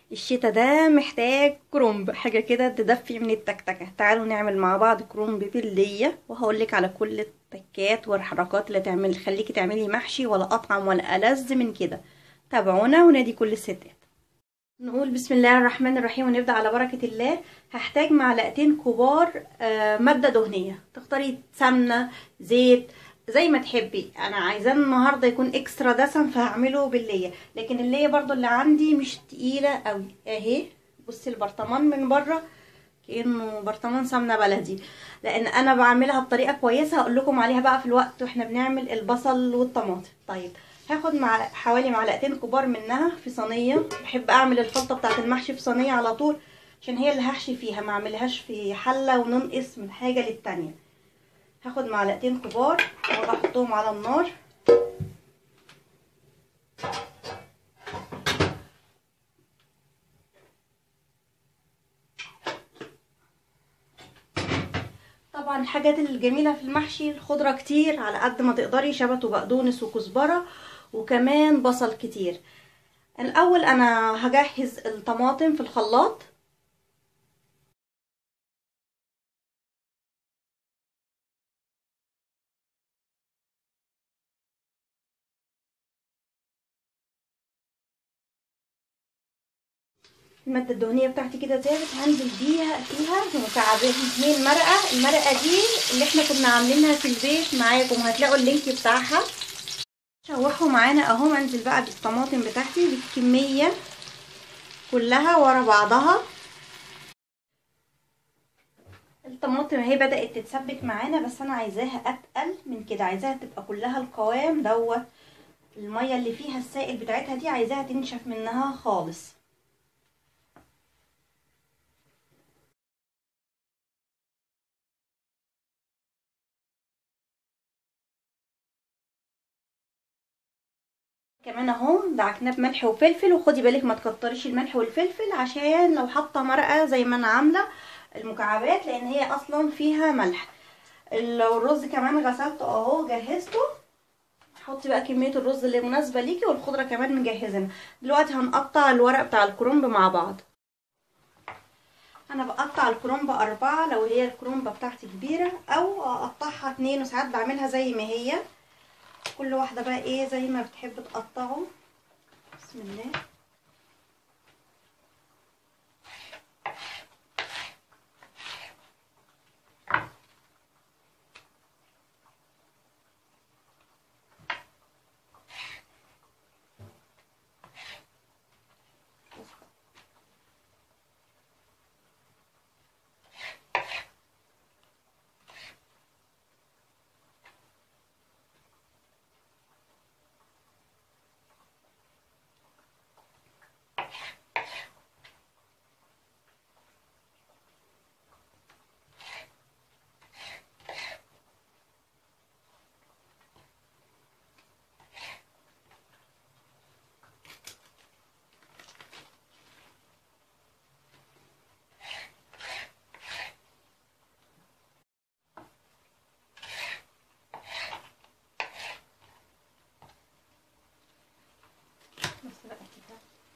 الشتا ده محتاج كرومب حاجة كده تدفي من التكتكة تعالوا نعمل مع بعض كرومب باللية وهقولك على كل التكات والحركات اللي تعمل خليكي تعملي محشي ولا أطعم ولا ألذ من كده تابعونا ونادي كل الستات نقول بسم الله الرحمن الرحيم ونبدأ على بركة الله هحتاج معلقتين كبار آه، مادة دهنية تختاري سمنة زيت زي ما تحبي انا عايزاه النهارده يكون اكسترا دسم فهعمله بالليه لكن الليه برضو اللي عندي مش تقيله قوي اهي بصي البرطمان من بره كانه برطمان سمنه بلدي لان انا بعملها بطريقه كويسه هقول لكم عليها بقى في الوقت واحنا بنعمل البصل والطماطم طيب هاخد مع حوالي معلقتين كبار منها في صينيه بحب اعمل الخلطه بتاعه المحشي في صينيه على طول عشان هي اللي هحشي فيها ما اعملهاش في حله وننقص من حاجه للتانيه هاخد معلقتين كبار واحطهم على النار طبعا الحاجات الجميله في المحشي الخضره كتير على قد ما تقدري شبت وبقدونس وكزبره وكمان بصل كتير الاول انا هجهز الطماطم في الخلاط الماده الدهنيه بتاعتي كده زادت هنزل بيها فيها مكعبات اتنين مرقه المرقه دي اللي احنا كنا عاملينها في البيت معاكم هتلاقوا اللينك بتاعها شوحوا معانا اهو انزل بقى بالطماطم بتاعتي بالكميه كلها ورا بعضها الطماطم اهي بدات تتسبك معانا بس انا عايزاها اتقل من كده عايزاها تبقى كلها القوام دوت الميه اللي فيها السائل بتاعتها دي عايزاها تنشف منها خالص كمان اهو دعكناه بملح وفلفل وخدي بالك ما تكتريش الملح والفلفل عشان لو حاطه مرقه زي ما انا عامله المكعبات لان هي اصلا فيها ملح لو الرز كمان غسلته اهو جهزته حطي بقى كميه الرز اللي مناسبه ليكي والخضره كمان مجهزينها دلوقتي هنقطع الورق بتاع الكرنب مع بعض انا بقطع الكرنب اربعة لو هي الكرنبه بتاعتي كبيره او اقطعها اتنين وساعات بعملها زي ما هي كل واحدة بقى ايه زي ما بتحب تقطعه بسم الله بس بقى كده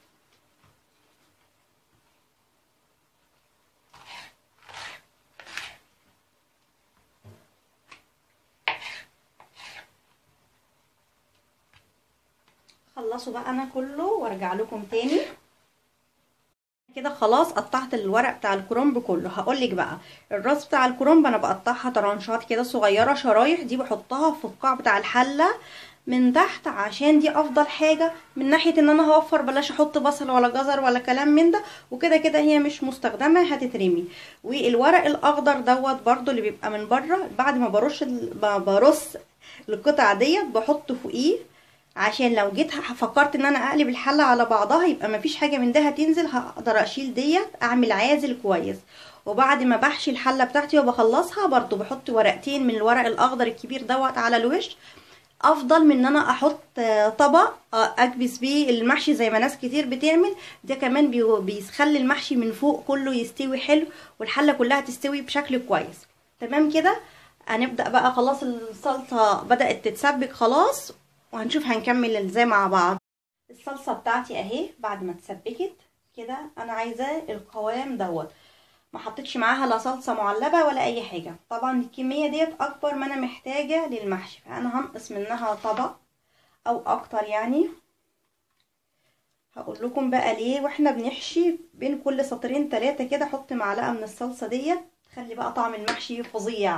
خلصوا بقى انا كله وارجع لكم تاني كده خلاص قطعت الورق بتاع الكرنب كله هقولك بقى الراس بتاع الكرنب انا بقطعها طرنشات كده صغيره شرايح دي بحطها في القاع بتاع الحله من تحت عشان دي افضل حاجه من ناحيه ان انا هوفر بلاش احط بصل ولا جزر ولا كلام من ده وكده كده هي مش مستخدمه هتترمي والورق الاخضر دوت برضو اللي بيبقى من بره بعد ما برش ال- برص القطع ديت بحط فوقيه عشان لو جيت فكرت ان انا اقلب الحله على بعضها يبقى مفيش حاجه من ده هتنزل هقدر اشيل ديت اعمل عازل كويس وبعد ما بحشي الحله بتاعتي وبخلصها برضو بحط ورقتين من الورق الاخضر الكبير دوت على الوش افضل من ان انا احط طبق اكبس بيه المحشي زي ما ناس كتير بتعمل ده كمان بي- بيخلي المحشي من فوق كله يستوي حلو والحله كلها تستوي بشكل كويس تمام كده هنبدا بقى خلاص الصلصه بدات تتسبك خلاص وهنشوف هنكمل ازاي مع بعض الصلصه بتاعتي اهي بعد ما اتسبكت كده انا عايزاه القوام دوت ما حطيتش معاها لا صلصه معلبه ولا اي حاجه طبعا الكميه ديت اكبر ما انا محتاجه للمحشي فانا هنقص منها طبق او اكتر يعني هقول لكم بقى ليه واحنا بنحشي بين كل سطرين ثلاثه كده حط معلقه من الصلصه ديت تخلي بقى طعم المحشي فظيع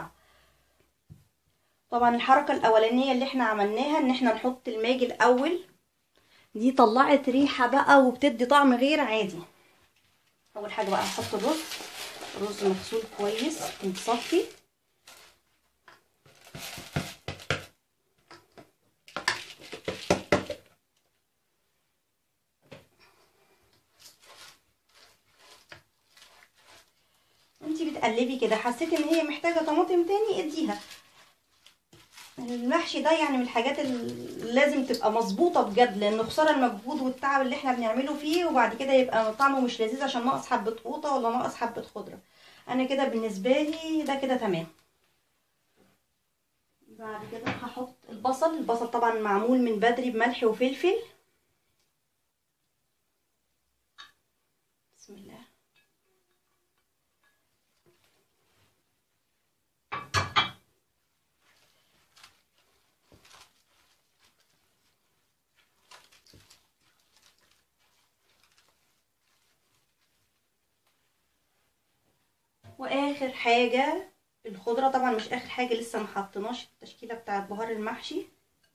طبعا الحركه الاولانيه اللي احنا عملناها ان احنا نحط الماجي الاول دي طلعت ريحه بقى وبتدي طعم غير عادي اول حاجه بقى نحط الرز رز مغسول كويس متصفي انتي بتقلبي كده حسيت ان هي محتاجه طماطم تاني اديها المحشي ده يعني من الحاجات اللي لازم تبقى مظبوطه بجد لان خساره المجهود والتعب اللي احنا بنعمله فيه وبعد كده يبقى طعمه مش لذيذ عشان ناقص حبه قوطه ولا ناقص حبه خضره انا كده بالنسبه لي ده كده تمام بعد كده هحط البصل البصل طبعا معمول من بدري بملح وفلفل بسم الله واخر حاجه الخضره طبعا مش اخر حاجه لسه ما حطيناش التشكيله بتاعه بهار المحشي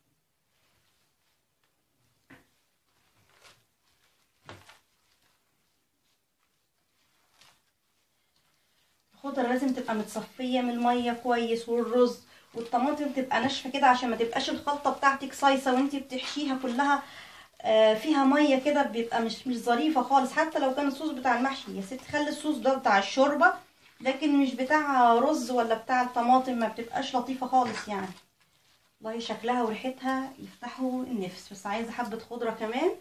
الخضره لازم تبقى متصفيه من الميه كويس والرز والطماطم تبقى ناشفه كده عشان ما تبقاش الخلطه بتاعتك صيصه وانتي بتحشيها كلها فيها ميه كده بيبقى مش مش ظريفه خالص حتى لو كان الصوص بتاع المحشي يا ست خلي الصوص ده بتاع الشوربه لكن مش بتاع رز ولا بتاع الطماطم ما بتبقاش لطيفه خالص يعني والله شكلها وريحتها يفتحوا النفس بس عايزه حبه خضره كمان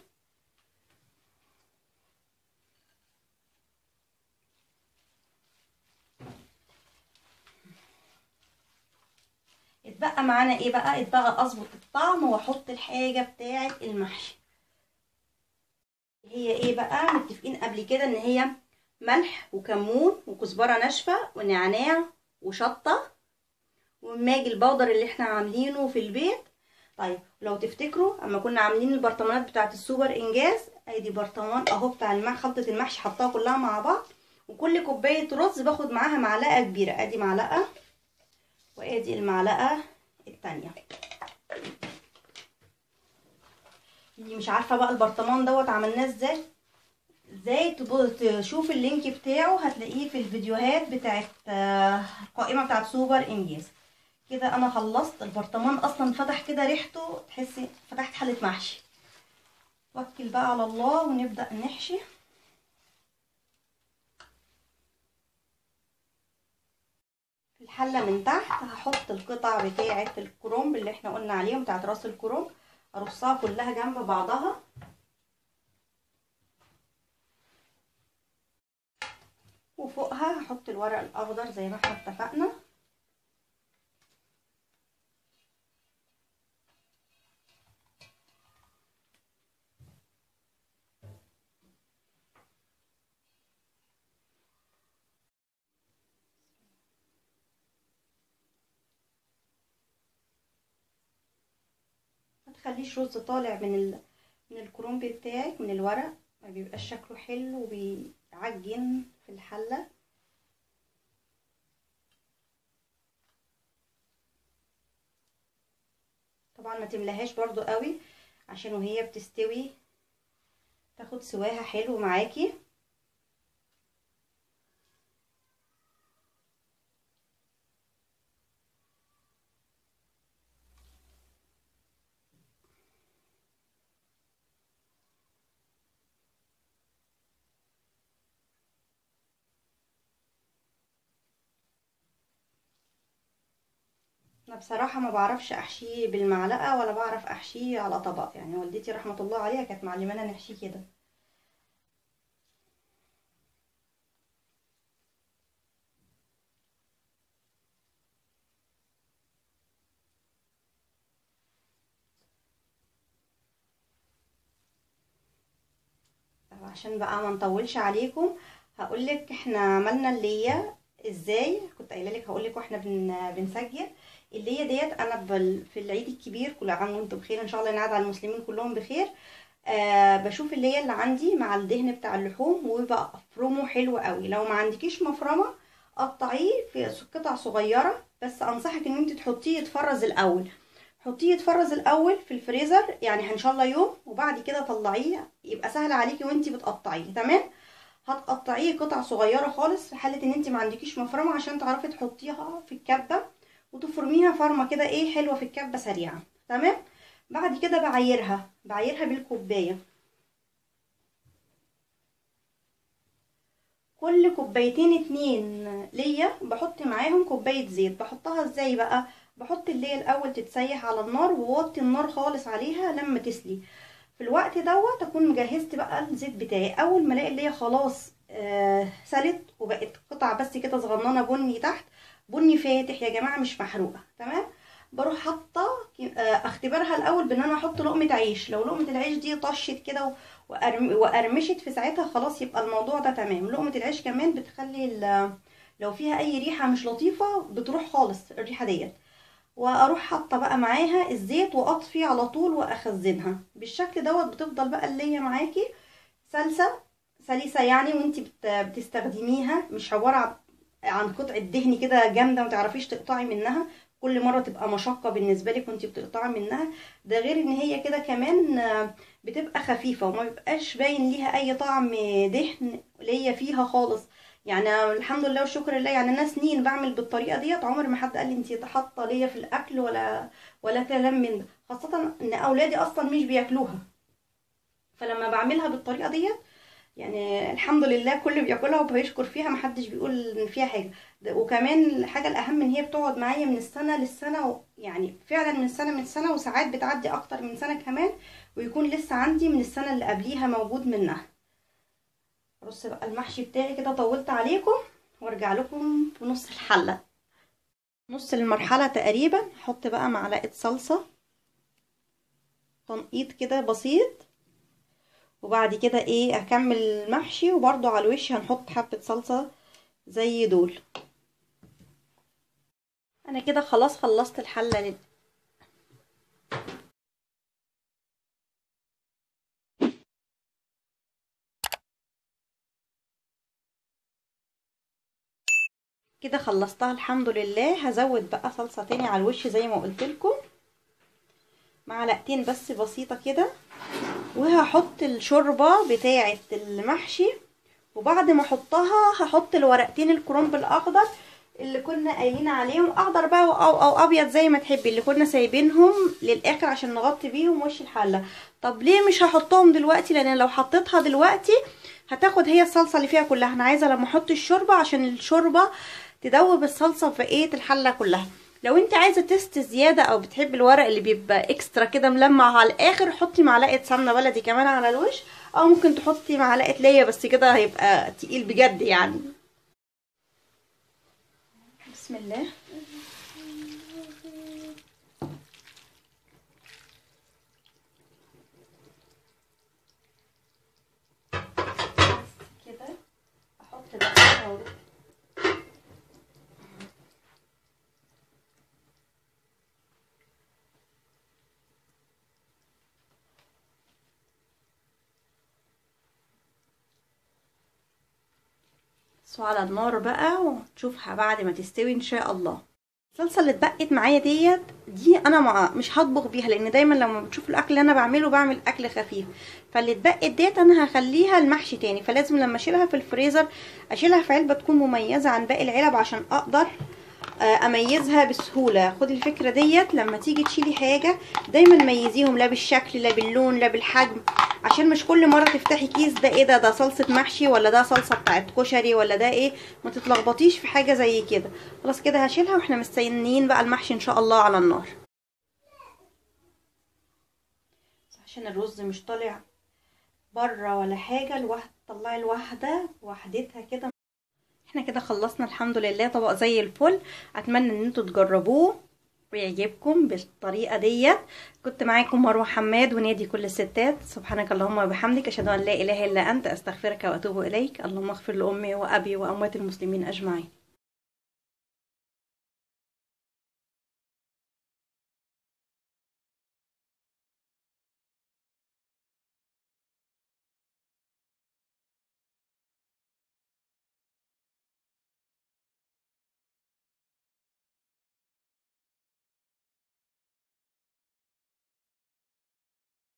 اتبقى معانا ايه بقى اتبقى اظبط الطعم واحط الحاجه بتاعه المحشي هي ايه بقى متفقين قبل كده ان هي ملح وكمون وكزبره ناشفه ونعناع وشطه والماجي البودر اللي احنا عاملينه في البيت طيب لو تفتكروا اما كنا عاملين البرطمانات بتاعه السوبر انجاز ادي برطمان اهو بتاع المح خلطه المحشي حطاها كلها مع بعض وكل كوبايه رز باخد معاها معلقه كبيره ادي معلقه وادي المعلقه التانية اللي مش عارفه بقى البرطمان دوت عملناه ازاي ازاي تشوف اللينك بتاعه هتلاقيه في الفيديوهات بتاعت القائمه بتاعت سوبر انجاز كده انا خلصت البرطمان اصلا فتح كده ريحته تحسي فتحت حله محشي توكل بقى على الله ونبدا نحشي في الحله من تحت هحط القطع بتاعه الكرومب اللي احنا قلنا عليهم بتاعه راس الكرومب ارصها كلها جنب بعضها وفوقها هحط الورق الاخضر زي ما احنا اتفقنا ما تخليش رز طالع من ال... من الكرومب بتاعك من الورق ما بيبقاش شكله حلو وبيعجن في الحله طبعا ما تملهاش برضو قوي عشان وهي بتستوي تاخد سواها حلو معاكي انا بصراحه ما بعرفش احشيه بالمعلقه ولا بعرف احشيه على طبق يعني والدتي رحمه الله عليها كانت معلمانا نحشيه كده عشان بقى ما نطولش عليكم هقولك احنا عملنا اللية ازاي كنت قايله لك هقولك واحنا بن... بنسجل اللية ديت انا بل... في العيد الكبير كل عام وانتم بخير ان شاء الله ينعاد على المسلمين كلهم بخير آه بشوف اللية اللي عندي مع الدهن بتاع اللحوم وبفرمه حلو قوي لو ما عندكيش مفرمه قطعيه في قطع صغيره بس انصحك ان انت تحطيه يتفرز الاول حطيه يتفرز الاول في الفريزر يعني ان شاء الله يوم وبعد كده طلعيه يبقى سهل عليكي وانت بتقطعيه تمام هتقطعيه قطع صغيره خالص في حاله ان انت ما عندكيش مفرمه عشان تعرفي تحطيها في الكبه وتفرميها فرمه كده ايه حلوه في الكبه سريعه تمام بعد كده بعايرها بعايرها بالكوبايه كل كوبايتين اتنين ليا بحط معاهم كوبايه زيت بحطها ازاي بقى بحط اللي الاول تتسيح على النار ووطي النار خالص عليها لما تسلي في الوقت دوت اكون مجهزت بقى الزيت بتاعي اول ما الاقي اللي خلاص آه سلت وبقت قطع بس كده صغننه بني تحت بني فاتح يا جماعه مش محروقه تمام بروح حاطه آه اختبرها الاول بان انا احط لقمه عيش لو لقمه العيش دي طشت كده وأرم وقرمشت في ساعتها خلاص يبقى الموضوع ده تمام لقمه العيش كمان بتخلي لو فيها اي ريحه مش لطيفه بتروح خالص الريحه ديت واروح حاطه بقى معاها الزيت واطفي على طول واخزنها بالشكل دوت بتفضل بقى اللي معاكي سلسه سلسه يعني وانت بتستخدميها مش عباره عن قطعه دهن كده جامده ما تعرفيش تقطعي منها كل مره تبقى مشقه بالنسبه لك وانت بتقطعي منها ده غير ان هي كده كمان بتبقى خفيفه وما بيبقاش باين ليها اي طعم دهن ليا فيها خالص يعني الحمد لله والشكر لله يعني انا سنين بعمل بالطريقه ديت عمر ما حد قال لي انت حاطه ليا في الاكل ولا ولا كلام من ده خاصه ان اولادي اصلا مش بياكلوها فلما بعملها بالطريقه ديت يعني الحمد لله كل بياكلها وبيشكر فيها محدش بيقول ان فيها حاجه وكمان الحاجه الاهم ان هي بتقعد معايا من السنه للسنه يعني فعلا من سنه من سنه وساعات بتعدي اكتر من سنه كمان ويكون لسه عندي من السنه اللي قبليها موجود منها بص بقى المحشي بتاعي كده طولت عليكم وارجع لكم في نص الحله نص المرحله تقريبا احط بقى معلقه صلصه تنقيط كده بسيط وبعد كده ايه اكمل المحشي وبرده على الوش هنحط حبه صلصه زي دول انا كده خلاص خلصت الحله كده خلصتها الحمد لله هزود بقى صلصه تاني على الوش زي ما قلت لكم معلقتين بس بسيطه كده وهحط الشوربه بتاعه المحشي وبعد ما احطها هحط الورقتين الكرنب الاخضر اللي كنا قايلين عليهم اخضر بقى او او ابيض زي ما تحبي اللي كنا سايبينهم للاخر عشان نغطي بيهم وش الحله طب ليه مش هحطهم دلوقتي لان لو حطيتها دلوقتي هتاخد هي الصلصه اللي فيها كلها انا عايزه لما احط الشوربه عشان الشوربه تدوب الصلصه في بقيه الحله كلها لو انت عايزه تست زياده او بتحبي الورق اللي بيبقى اكسترا كده ملمع على الاخر حطي معلقه سمنه بلدي كمان على الوش او ممكن تحطي معلقه ليا بس كده هيبقى تقيل بجد يعني بسم الله كده احط بقى على النار بقى وتشوفها بعد ما تستوي ان شاء الله الصلصه اللي اتبقت معايا ديت دي انا مع مش هطبخ بيها لان دايما لما بتشوف الاكل اللي انا بعمله بعمل اكل خفيف فاللي اتبقت ديت انا هخليها المحشي تاني فلازم لما اشيلها في الفريزر اشيلها في علبه تكون مميزه عن باقي العلب عشان اقدر اميزها بسهوله خدي الفكره ديت لما تيجي تشيلي حاجه دايما ميزيهم لا بالشكل لا باللون لا بالحجم عشان مش كل مره تفتحي كيس ده ايه ده ده صلصه محشي ولا ده صلصه بتاعت كشري ولا ده ايه ما تتلخبطيش في حاجه زي كده خلاص كده هشيلها واحنا مستنيين بقى المحشي ان شاء الله على النار عشان الرز مش طالع بره ولا حاجه الواحد طلعي الواحده وحدتها كده احنا كده خلصنا الحمد لله طبق زي الفل اتمنى ان انتوا تجربوه ويعجبكم بالطريقه ديت كنت معاكم مروه حماد ونادي كل الستات سبحانك اللهم وبحمدك اشهد ان لا اله الا انت استغفرك واتوب اليك اللهم اغفر لامي وابي واموات المسلمين اجمعين